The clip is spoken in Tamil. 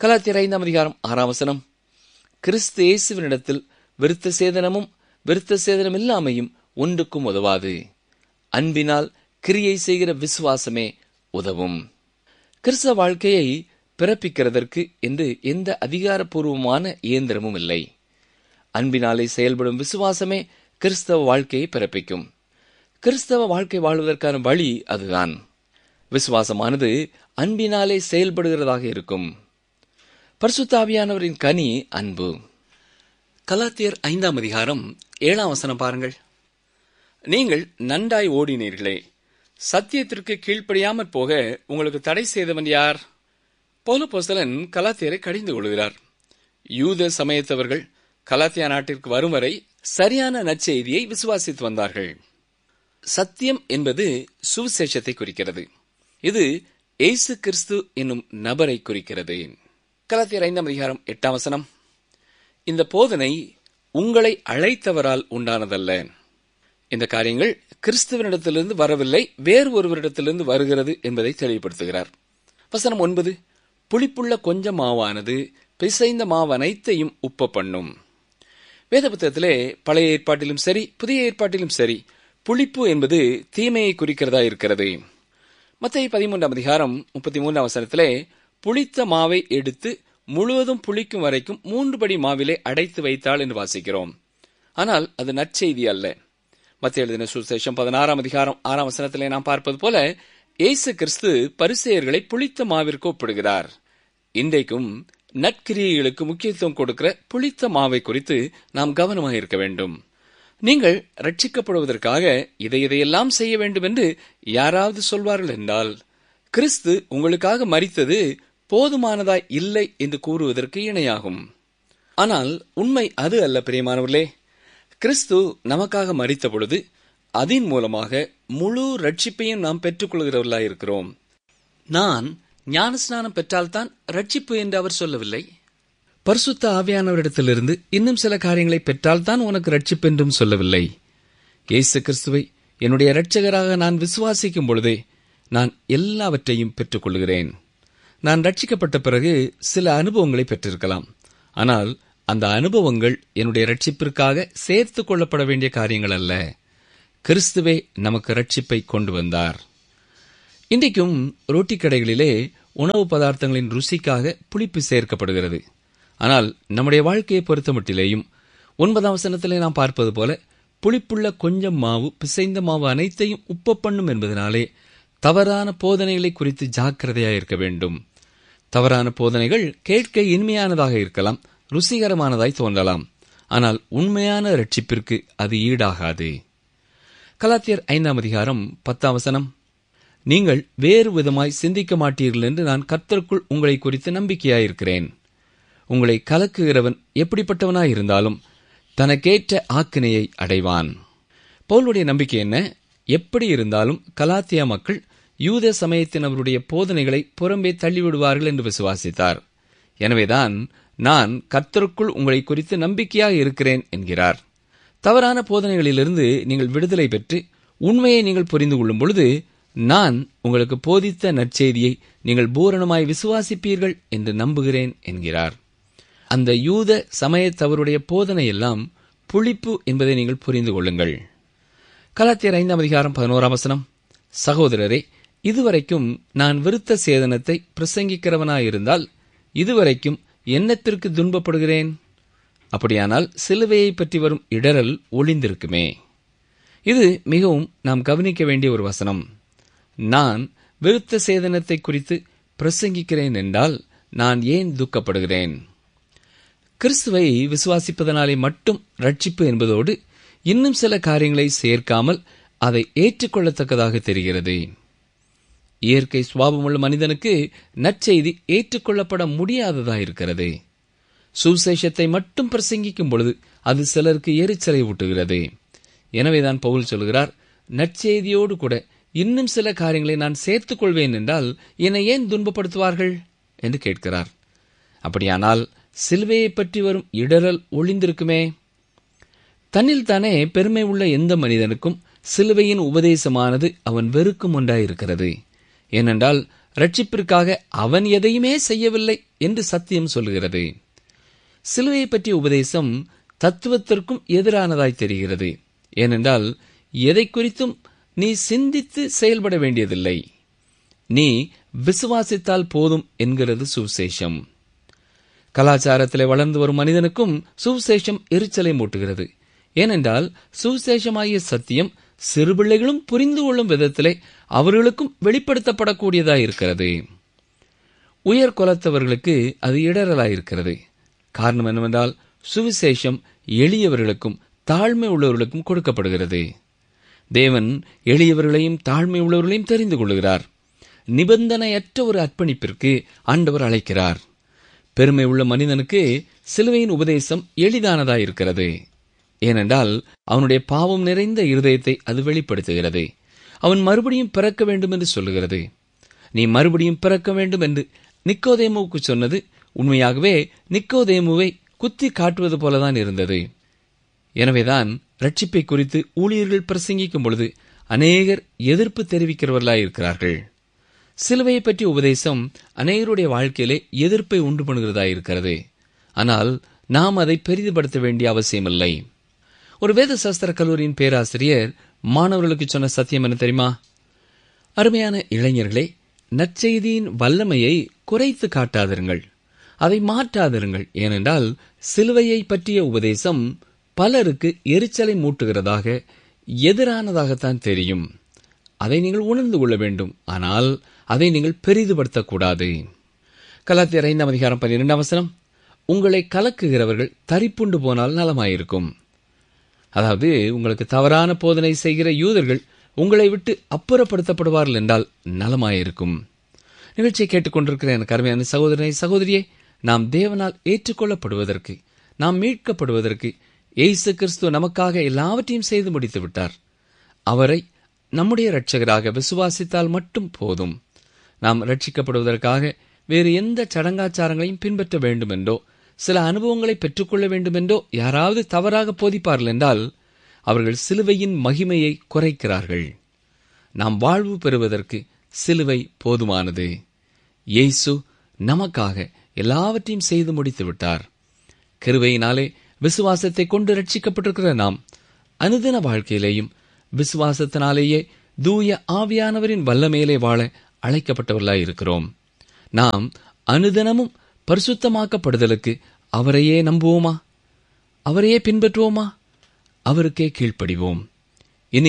கலாத்தியர் ஐந்தாம் அதிகாரம் ஆறாம் வசனம் கிறிஸ்து இயேசுவினிடத்தில் விருத்த சேதனமும் விருத்த சேதனம் இல்லாமையும் ஒன்றுக்கும் உதவாது அன்பினால் கிரியை செய்கிற விசுவாசமே உதவும் கிறிஸ்தவ வாழ்க்கையை பிறப்பிக்கிறதற்கு என்று எந்த அதிகாரப்பூர்வமான இயந்திரமும் இல்லை அன்பினாலே செயல்படும் விசுவாசமே கிறிஸ்தவ வாழ்க்கையை பிறப்பிக்கும் கிறிஸ்தவ வாழ்க்கை வாழ்வதற்கான வழி அதுதான் விசுவாசமானது அன்பினாலே செயல்படுகிறதாக இருக்கும் பரிசுத்தாவியானவரின் கனி அன்பு கலாத்தியர் ஐந்தாம் அதிகாரம் ஏழாம் வசனம் பாருங்கள் நீங்கள் நன்றாய் ஓடினீர்களே சத்தியத்திற்கு கீழ்ப்படியாமற் போக உங்களுக்கு தடை செய்தவன் யார் பௌலபோஸ்தலன் கலாத்தியரை கடிந்து கொள்கிறார் யூத சமயத்தவர்கள் கலாத்தியா நாட்டிற்கு வரும் வரை சரியான நற்செய்தியை விசுவாசித்து வந்தார்கள் சத்தியம் என்பது சுவிசேஷத்தை குறிக்கிறது இது ஏசு கிறிஸ்து என்னும் நபரை குறிக்கிறது கலாத்தியர் ஐந்தாம் அதிகாரம் எட்டாம் வசனம் இந்த போதனை உங்களை அழைத்தவரால் உண்டானதல்ல இந்த காரியங்கள் கிறிஸ்துவனிடத்திலிருந்து வரவில்லை வேறு ஒருவரிடத்திலிருந்து வருகிறது என்பதை தெளிவுபடுத்துகிறார் வசனம் ஒன்பது புளிப்புள்ள கொஞ்சம் மாவானது பிசைந்த மாவு அனைத்தையும் உப்ப பண்ணும் வேத புத்தகத்திலே பழைய ஏற்பாட்டிலும் சரி புதிய ஏற்பாட்டிலும் சரி புளிப்பு என்பது தீமையை குறிக்கிறதா இருக்கிறது மத்திய பதிமூன்றாம் அதிகாரம் முப்பத்தி மூன்றாம் வசனத்திலே புளித்த மாவை எடுத்து முழுவதும் புளிக்கும் வரைக்கும் மூன்று படி மாவிலே அடைத்து வைத்தாள் என்று வாசிக்கிறோம் ஆனால் அது நற்செய்தி அல்ல மத்திய எழுதின சுசேஷம் பதினாறாம் அதிகாரம் ஆறாம் வசனத்திலே நாம் பார்ப்பது போல இயேசு கிறிஸ்து பரிசெயர்களை புளித்த மாவிற்கு ஒப்பிடுகிறார் இன்றைக்கும் நற்கிரியைகளுக்கு முக்கியத்துவம் கொடுக்கிற புளித்த மாவை குறித்து நாம் கவனமாக இருக்க வேண்டும் நீங்கள் ரட்சிக்கப்படுவதற்காக இதை இதையெல்லாம் செய்ய வேண்டும் என்று யாராவது சொல்வார்கள் என்றால் கிறிஸ்து உங்களுக்காக மறித்தது போதுமானதாய் இல்லை என்று கூறுவதற்கு இணையாகும் ஆனால் உண்மை அது அல்ல பிரியமானவர்களே கிறிஸ்து நமக்காக மறித்த பொழுது அதன் மூலமாக முழு ரட்சிப்பையும் நாம் பெற்றுக்கொள்கிறவர்களாய் இருக்கிறோம் நான் ஞானஸ்நானம் பெற்றால்தான் ரட்சிப்பு என்று அவர் சொல்லவில்லை பரிசுத்த ஆவியானவரிடத்திலிருந்து இன்னும் சில காரியங்களை பெற்றால்தான் உனக்கு ரட்சிப்பு என்றும் சொல்லவில்லை இயேசு கிறிஸ்துவை என்னுடைய இரட்சகராக நான் விசுவாசிக்கும் பொழுதே நான் எல்லாவற்றையும் பெற்றுக்கொள்கிறேன் நான் ரட்சிக்கப்பட்ட பிறகு சில அனுபவங்களை பெற்றிருக்கலாம் ஆனால் அந்த அனுபவங்கள் என்னுடைய ரட்சிப்பிற்காக சேர்த்து கொள்ளப்பட வேண்டிய காரியங்கள் அல்ல கிறிஸ்துவே நமக்கு ரட்சிப்பை கொண்டு வந்தார் இன்றைக்கும் ரொட்டி கடைகளிலே உணவு பதார்த்தங்களின் ருசிக்காக புளிப்பு சேர்க்கப்படுகிறது ஆனால் நம்முடைய வாழ்க்கையை பொறுத்தமட்டிலேயும் ஒன்பதாம் வசனத்திலே நாம் பார்ப்பது போல புளிப்புள்ள கொஞ்சம் மாவு பிசைந்த மாவு அனைத்தையும் உப்ப பண்ணும் என்பதனாலே தவறான போதனைகளை குறித்து ஜாக்கிரதையாக இருக்க வேண்டும் தவறான போதனைகள் கேட்க இனிமையானதாக இருக்கலாம் ருசிகரமானதாய் தோன்றலாம் ஆனால் உண்மையான ரட்சிப்பிற்கு அது ஈடாகாது கலாத்தியர் ஐந்தாம் அதிகாரம் பத்தாம் வசனம் நீங்கள் வேறு விதமாய் சிந்திக்க மாட்டீர்கள் என்று நான் கர்த்தருக்குள் உங்களை குறித்து நம்பிக்கையாயிருக்கிறேன் உங்களை கலக்குகிறவன் எப்படிப்பட்டவனாய் இருந்தாலும் தனக்கேற்ற ஆக்கினையை அடைவான் பவுலுடைய நம்பிக்கை என்ன எப்படி இருந்தாலும் கலாத்தியா மக்கள் யூத சமயத்தினருடைய போதனைகளை புறம்பே தள்ளிவிடுவார்கள் என்று விசுவாசித்தார் எனவேதான் நான் கர்த்தருக்குள் உங்களை குறித்து நம்பிக்கையாக இருக்கிறேன் என்கிறார் தவறான போதனைகளிலிருந்து நீங்கள் விடுதலை பெற்று உண்மையை நீங்கள் புரிந்து கொள்ளும் பொழுது நான் உங்களுக்கு போதித்த நற்செய்தியை நீங்கள் பூரணமாய் விசுவாசிப்பீர்கள் என்று நம்புகிறேன் என்கிறார் அந்த யூத சமயத்தவருடைய போதனையெல்லாம் புளிப்பு என்பதை நீங்கள் புரிந்து கொள்ளுங்கள் கலாத்தியர் ஐந்தாம் அதிகாரம் பதினோராம் வசனம் சகோதரரே இதுவரைக்கும் நான் விருத்த சேதனத்தை பிரசங்கிக்கிறவனாயிருந்தால் இதுவரைக்கும் என்னத்திற்கு துன்பப்படுகிறேன் அப்படியானால் சிலுவையை பற்றி வரும் இடரல் ஒளிந்திருக்குமே இது மிகவும் நாம் கவனிக்க வேண்டிய ஒரு வசனம் நான் விருத்த சேதனத்தை குறித்து பிரசங்கிக்கிறேன் என்றால் நான் ஏன் துக்கப்படுகிறேன் கிறிஸ்துவை விசுவாசிப்பதனாலே மட்டும் ரட்சிப்பு என்பதோடு இன்னும் சில காரியங்களை சேர்க்காமல் அதை ஏற்றுக்கொள்ளத்தக்கதாக தெரிகிறது இயற்கை சுவாபமுள்ள மனிதனுக்கு நற்செய்தி ஏற்றுக்கொள்ளப்பட முடியாததாயிருக்கிறது சுசேஷத்தை மட்டும் பிரசங்கிக்கும் பொழுது அது சிலருக்கு எரிச்சலை ஊட்டுகிறது எனவேதான் பவுல் சொல்கிறார் நற்செய்தியோடு கூட இன்னும் சில காரியங்களை நான் சேர்த்துக் கொள்வேன் என்றால் என்னை ஏன் துன்பப்படுத்துவார்கள் என்று கேட்கிறார் அப்படியானால் சிலுவையை பற்றி வரும் இடரல் ஒளிந்திருக்குமே தன்னில் தானே பெருமை உள்ள எந்த மனிதனுக்கும் சிலுவையின் உபதேசமானது அவன் வெறுக்கும் ஒன்றாயிருக்கிறது ஏனென்றால் ரட்சிப்பிற்காக அவன் எதையுமே செய்யவில்லை என்று சத்தியம் சொல்லுகிறது சிலுவையை பற்றிய உபதேசம் தத்துவத்திற்கும் எதிரானதாய் தெரிகிறது ஏனென்றால் எதை குறித்தும் நீ சிந்தித்து செயல்பட வேண்டியதில்லை நீ விசுவாசித்தால் போதும் என்கிறது சுவிசேஷம் கலாச்சாரத்திலே வளர்ந்து வரும் மனிதனுக்கும் சுவிசேஷம் எரிச்சலை மூட்டுகிறது ஏனென்றால் சுவிசேஷமாகிய சத்தியம் சிறுபிள்ளைகளும் புரிந்து கொள்ளும் விதத்திலே அவர்களுக்கும் வெளிப்படுத்தப்படக்கூடியதாயிருக்கிறது உயர் குலத்தவர்களுக்கு அது இடரலாயிருக்கிறது காரணம் என்னவென்றால் சுவிசேஷம் எளியவர்களுக்கும் தாழ்மை உள்ளவர்களுக்கும் கொடுக்கப்படுகிறது தேவன் எளியவர்களையும் தாழ்மை உள்ளவர்களையும் தெரிந்து கொள்கிறார் நிபந்தனையற்ற ஒரு அர்ப்பணிப்பிற்கு ஆண்டவர் அழைக்கிறார் பெருமை உள்ள மனிதனுக்கு சிலுவையின் உபதேசம் எளிதானதாயிருக்கிறது ஏனென்றால் அவனுடைய பாவம் நிறைந்த இருதயத்தை அது வெளிப்படுத்துகிறது அவன் மறுபடியும் பிறக்க வேண்டும் என்று சொல்லுகிறது நீ மறுபடியும் பிறக்க வேண்டும் என்று நிக்கோதேமுவுக்கு சொன்னது உண்மையாகவே நிக்கோதேமுவை குத்தி காட்டுவது போலதான் இருந்தது எனவேதான் ரட்சிப்பை குறித்து ஊழியர்கள் பிரசங்கிக்கும் பொழுது அநேகர் எதிர்ப்பு தெரிவிக்கிறவர்களாயிருக்கிறார்கள் சிலுவையை பற்றிய உபதேசம் அநேகருடைய வாழ்க்கையிலே எதிர்ப்பை உண்டு பண்ணுகிறதா இருக்கிறது ஆனால் நாம் அதை பெரிதுபடுத்த வேண்டிய அவசியமில்லை ஒரு வேத சாஸ்திர கல்லூரியின் பேராசிரியர் மாணவர்களுக்கு சொன்ன சத்தியம் என்ன தெரியுமா அருமையான இளைஞர்களே நற்செய்தியின் வல்லமையை குறைத்து காட்டாதிருங்கள் அதை மாற்றாதிருங்கள் ஏனென்றால் சிலுவையை பற்றிய உபதேசம் பலருக்கு எரிச்சலை மூட்டுகிறதாக எதிரானதாகத்தான் தெரியும் அதை நீங்கள் உணர்ந்து கொள்ள வேண்டும் ஆனால் அதை நீங்கள் பெரிதுபடுத்தக்கூடாது கலாத்தியர் ஐந்தாம் அதிகாரம் பன்னிரெண்டாம் வசனம் உங்களை கலக்குகிறவர்கள் தரிப்புண்டு போனால் நலமாயிருக்கும் அதாவது உங்களுக்கு தவறான போதனை செய்கிற யூதர்கள் உங்களை விட்டு அப்புறப்படுத்தப்படுவார்கள் என்றால் நலமாயிருக்கும் நிகழ்ச்சியை கேட்டுக்கொண்டிருக்கிற எனக்கு அருமையான சகோதரனை சகோதரியே நாம் தேவனால் ஏற்றுக்கொள்ளப்படுவதற்கு நாம் மீட்கப்படுவதற்கு இயேசு கிறிஸ்து நமக்காக எல்லாவற்றையும் செய்து முடித்து விட்டார் அவரை நம்முடைய இரட்சகராக விசுவாசித்தால் மட்டும் போதும் நாம் ரட்சிக்கப்படுவதற்காக வேறு எந்த சடங்காச்சாரங்களையும் பின்பற்ற வேண்டும் என்றோ சில அனுபவங்களை பெற்றுக்கொள்ள வேண்டும் என்றோ யாராவது தவறாக போதிப்பார்கள் என்றால் அவர்கள் சிலுவையின் மகிமையை குறைக்கிறார்கள் நாம் வாழ்வு பெறுவதற்கு சிலுவை போதுமானது இயேசு நமக்காக எல்லாவற்றையும் செய்து முடித்து விட்டார் கிருவையினாலே விசுவாசத்தை கொண்டு ரட்சிக்கப்பட்டிருக்கிற நாம் அனுதின வாழ்க்கையிலேயும் விசுவாசத்தினாலேயே தூய ஆவியானவரின் வல்லமையிலே வாழ அழைக்கப்பட்டவர்களாய் இருக்கிறோம் நாம் அனுதினமும் பரிசுத்தமாக்கப்படுதலுக்கு அவரையே நம்புவோமா அவரையே பின்பற்றுவோமா அவருக்கே கீழ்ப்படிவோம்